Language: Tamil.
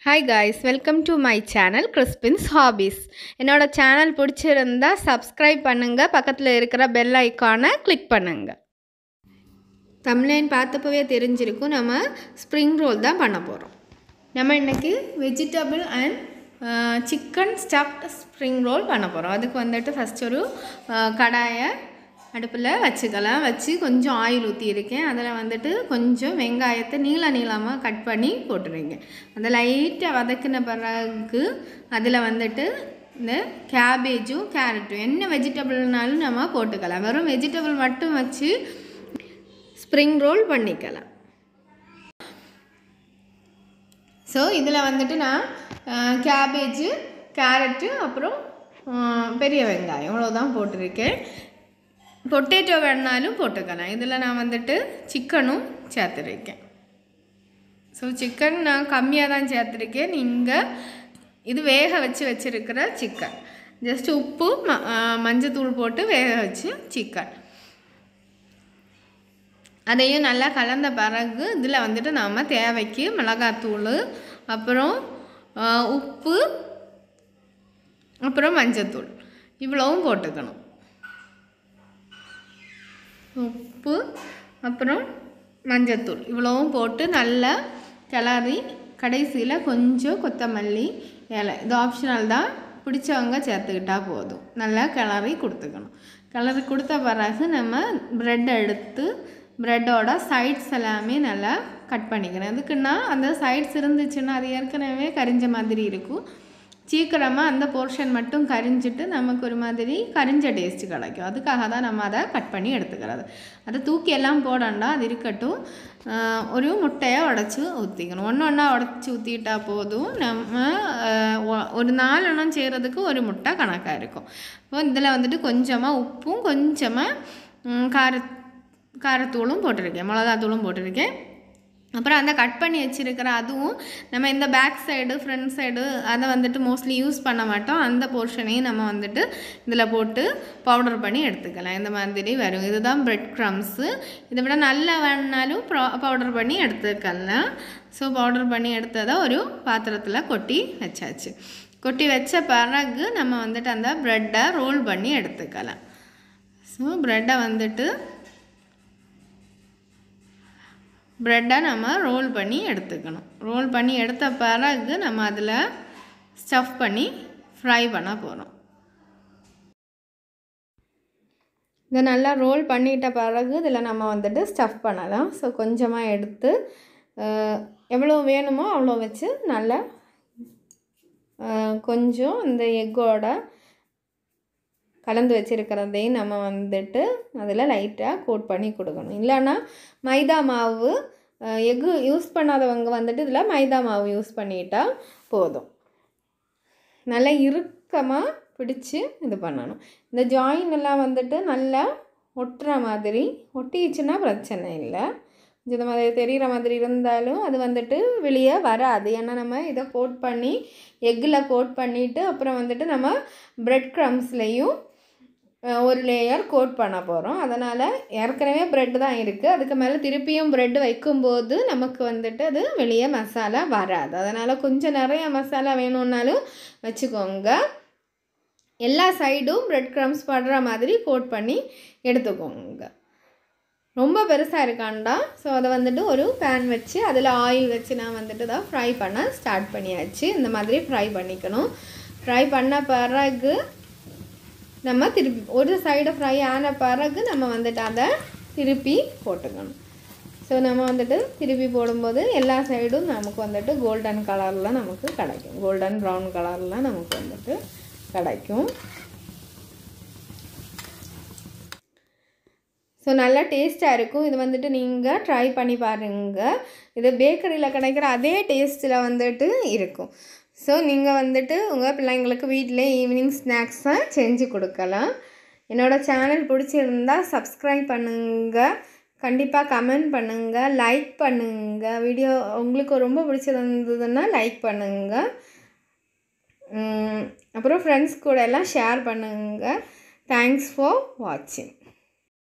hi guys welcome to my channel Crispin's hobbies என்னோட சேனல் பிடிச்சிருந்தா சப்ஸ்கிரைப் பண்ணுங்கள் பக்கத்தில் இருக்கிற பெல் ஐக்கானை கிளிக் பண்ணுங்கள் தமிழ்லைன் பார்த்தப்பவே தெரிஞ்சிருக்கும் நம்ம ஸ்ப்ரிங் ரோல் தான் பண்ண போகிறோம் நம்ம இன்றைக்கி vegetable and chicken stuffed spring roll பண்ண போகிறோம் அதுக்கு வந்துட்டு ஃபஸ்ட் ஒரு அஹ், கடாயை அடுப்பில் வச்சுக்கலாம் வச்சு கொஞ்சம் ஆயில் ஊற்றியிருக்கேன் அதில் வந்துட்டு கொஞ்சம் வெங்காயத்தை நீள நீளமாக கட் பண்ணி போட்டுருங்க அதை லைட்டாக வதக்கின பிறகு அதில் வந்துட்டு இந்த கேபேஜும் கேரட்டும் என்ன வெஜிடபிள்னாலும் நம்ம போட்டுக்கலாம் வெறும் வெஜிடபிள் மட்டும் வச்சு ஸ்ப்ரிங் ரோல் பண்ணிக்கலாம் ஸோ இதில் வந்துட்டு நான் கேபேஜு கேரட்டு அப்புறம் அஹ், பெரிய வெங்காயம் இவ்வளோதான் போட்டிருக்கேன் பொட்டேட்டோ வேணாலும் போட்டுக்கலாம் இதில் நான் வந்துட்டு சிக்கனும் சேர்த்துருக்கேன் ஸோ சிக்கன் நான் கம்மியாக தான் சேர்த்துருக்கேன் நீங்கள் இது வேக வச்சு வச்சுருக்கிற சிக்கன் ஜஸ்ட் உப்பு ம அஹ், மஞ்சத்தூள் போட்டு வேக வச்சு சிக்கன் அதையும் நல்லா கலந்த பிறகு இதில் வந்துட்டு நாம் தேவைக்கு மிளகாத்தூள் அப்புறம் ஆஹ், உப்பு அப்புறம் மஞ்சத்தூள் இவ்வளவும் போட்டுக்கணும் உப்பு அப்புறம் மஞ்சத்தூள் இவ்வளவும் போட்டு நல்லா கிளறி கடைசியில் கொஞ்சம் கொத்தமல்லி இலை இது ஆப்ஷனல் தான் பிடிச்சவங்க சேர்த்துக்கிட்டா போதும் நல்லா கிளறி கொடுத்துக்கணும் கிளறி கொடுத்த பிறகு நம்ம ப்ரெட் எடுத்து ப்ரெட்டோட சைட்ஸ் எல்லாமே நல்லா கட் பண்ணிக்கிறேன் எதுக்குன்னா அந்த சைட்ஸ் இருந்துச்சுன்னா அது ஏற்கனவே கரிஞ்ச மாதிரி இருக்கும் சீக்கிரமாக அந்த போர்ஷன் மட்டும் கரிஞ்சிட்டு நமக்கு ஒரு மாதிரி கரிஞ்ச டேஸ்ட் கிடைக்கும் அதுக்காக தான் நம்ம அதை கட் பண்ணி எடுத்துக்கிறது அதை தூக்கி எல்லாம் போடண்டா அது இருக்கட்டும் ஆஹ் ஒரு முட்டையை உடச்சி ஊற்றிக்கணும் ஒன்று ஒன்றா உடச்சி ஊற்றிட்டா போதும் நம்ம ஆஹ் ஒ- ஒரு நாலெண்ணம் செய்கிறதுக்கு ஒரு முட்டை கணக்காக இருக்கும் இப்போ இதில் வந்துட்டு கொஞ்சமாக உப்பும் கொஞ்சமாக கார காரத்தூளும் போட்டிருக்கேன் மிளகாத்தூளும் போட்டிருக்கேன் அப்புறம் அந்த கட் பண்ணி வச்சுருக்கிற அதுவும் நம்ம இந்த பேக் சைடு ஃப்ரண்ட் சைடு அதை வந்துட்டு மோஸ்ட்லி யூஸ் பண்ண மாட்டோம் அந்த போர்ஷனையும் நம்ம வந்துட்டு இதில் போட்டு பவுடர் பண்ணி எடுத்துக்கலாம் இந்த மாதிரி வரும் இதுதான் பிரெட் க்ரம்ஸு இதை விட நல்லா வேணுனாலும் பவுடர் பண்ணி எடுத்துக்கலாம் ஸோ பவுடர் பண்ணி எடுத்ததை ஒரு பாத்திரத்தில் கொட்டி வச்சாச்சு கொட்டி வச்ச பிறகு நம்ம வந்துட்டு அந்த ப்ரெட்டை ரோல் பண்ணி எடுத்துக்கலாம் ஸோ ப்ரெட்டை வந்துட்டு ப்ரெட்டை நம்ம ரோல் பண்ணி எடுத்துக்கணும் ரோல் பண்ணி எடுத்த பிறகு நம்ம அதில் ஸ்டஃப் பண்ணி ஃப்ரை பண்ண போகிறோம் இதை நல்லா ரோல் பண்ணிட்ட பிறகு இதில் நம்ம வந்துட்டு ஸ்டஃப் பண்ணலாம் ஸோ கொஞ்சமாக எடுத்து அஹ், எவ்வளோ வேணுமோ அவ்வளோ வச்சு நல்லா அஹ், கொஞ்சம் இந்த எக்கோட கலந்து வச்சுருக்கிறதையும் நம்ம வந்துட்டு அதில் லைட்டாக கோட் பண்ணி கொடுக்கணும் இல்லைன்னா மைதா மாவு எக்கு யூஸ் பண்ணாதவங்க வந்துட்டு இதில் மைதா மாவு யூஸ் பண்ணிட்டா போதும் நல்லா இறுக்கமாக பிடிச்சு இது பண்ணணும் இந்த ஜாயின் எல்லாம் வந்துட்டு நல்லா ஒட்டுற மாதிரி ஒட்டிச்சுன்னா பிரச்சனை இல்லை கொஞ்சம் இந்த மாதிரி தெரிகிற மாதிரி இருந்தாலும் அது வந்துட்டு வெளியே வராது ஏன்னா நம்ம இதை கோட் பண்ணி எக்கில் கோட் பண்ணிவிட்டு அப்புறம் வந்துட்டு நம்ம பிரெட் க்ரம்ஸ்லேயும் ஒரு லேயர் கோட் பண்ண போகிறோம் அதனால் ஏற்கனவே ப்ரெட் தான் இருக்குது அதுக்கு மேலே திருப்பியும் ப்ரெட் வைக்கும்போது நமக்கு வந்துட்டு அது வெளியே மசாலா வராது அதனால் கொஞ்சம் நிறைய மசாலா வேணும்னாலும் வச்சுக்கோங்க எல்லா சைடும் பிரெட் க்ரம்ஸ் படுற மாதிரி கோட் பண்ணி எடுத்துக்கோங்க ரொம்ப பெருசாக இருக்காண்டா ஸோ அதை வந்துட்டு ஒரு பேன் வச்சு அதில் ஆயில் வச்சு நான் வந்துட்டு தான் ஃப்ரை பண்ண ஸ்டார்ட் பண்ணியாச்சு இந்த மாதிரி ஃப்ரை பண்ணிக்கணும் ஃப்ரை பண்ண பிறகு நம்ம திருப்பி ஒரு சைடு ஃப்ரை ஆன பிறகு நம்ம வந்துட்டு அதை திருப்பி போட்டுக்கணும் ஸோ நம்ம வந்துட்டு திருப்பி போடும்போது எல்லா சைடும் நமக்கு வந்துட்டு கோல்டன் கலரில் நமக்கு கிடைக்கும் கோல்டன் ப்ரௌன் கலரில் நமக்கு வந்துட்டு கிடைக்கும் ஸோ நல்லா டேஸ்ட்டாக இருக்கும் இது வந்துட்டு நீங்கள் ட்ரை பண்ணி பாருங்கள் இது பேக்கரியில் கிடைக்கிற அதே டேஸ்ட்டில் வந்துட்டு இருக்கும் ஸோ நீங்கள் வந்துட்டு உங்கள் பிள்ளைங்களுக்கு வீட்டிலே ஈவினிங் ஸ்நாக்ஸை செஞ்சு கொடுக்கலாம் என்னோடய சேனல் பிடிச்சிருந்தா சப்ஸ்கிரைப் பண்ணுங்கள் கண்டிப்பாக கமெண்ட் பண்ணுங்கள் லைக் பண்ணுங்கள் வீடியோ உங்களுக்கு ரொம்ப பிடிச்சிருந்ததுன்னா லைக் பண்ணுங்கள் உம், அப்புறம் ஃப்ரெண்ட்ஸ் கூட எல்லாம் ஷேர் பண்ணுங்கள் தேங்க்ஸ் ஃபார் வாட்சிங்